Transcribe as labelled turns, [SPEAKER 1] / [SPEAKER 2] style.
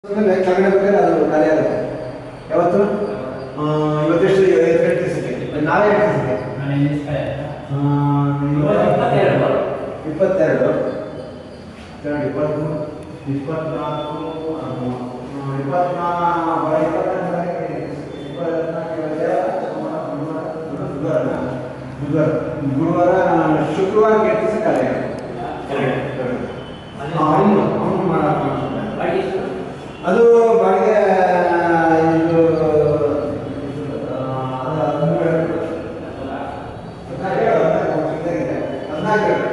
[SPEAKER 1] ಆಮೇಲೆ ಕೆಳಗಡೆ ಬೇಕಾದ್ರೆ ಅದು ಖಾಲಿ ಆಗುತ್ತೆ ಯಾವತ್ತು ಆ, ಇವತ್ತೆಷ್ಟು ಐದು ಗಂಟೆ ದಿವಸಕ್ಕೆ ನಾಳೆ ಎಂಟು ದಿವಸಕ್ಕೆ
[SPEAKER 2] ಇಪ್ಪತ್ತೆರಡು.
[SPEAKER 1] ಇಪ್ಪತ್ತೆರಡು ಎರಡು ಇಪ್ಪತ್ತ್ಮೂರು ಇಪ್ಪತ್ನಾಲ್ಕು ಆ, ಇಪ್ಪತ್ನಾಲ್ಕು ಇಪ್ಪತ್ನಾಲ್ಕು ಇಪ್ಪತ್ನಾಲ್ಕು ಇಪ್ಪತ್ತೇಳು, ಬುಧವಾರ ಬುಧವಾರ ಗುರುವಾರ ಶುಕ್ರವಾರ ಎಂಟು ದಿವಸ ಖಾಲಿ ಆಗುತ್ತೆ ಅವನು ಅವನು ಮಾಡ ಅದು ಬಾಡಿಗೆ ಇದು ಆ, ಅದು ಹದಿನೇಳು. ಹದಿನಾಲ್ಕು ಹೇಳು, ಹದಿನಾಲ್ಕು ಚಿಕ್ಕದಾಗಿದೆ. ಹದಿನಾಲ್ಕು ಹೇಳು.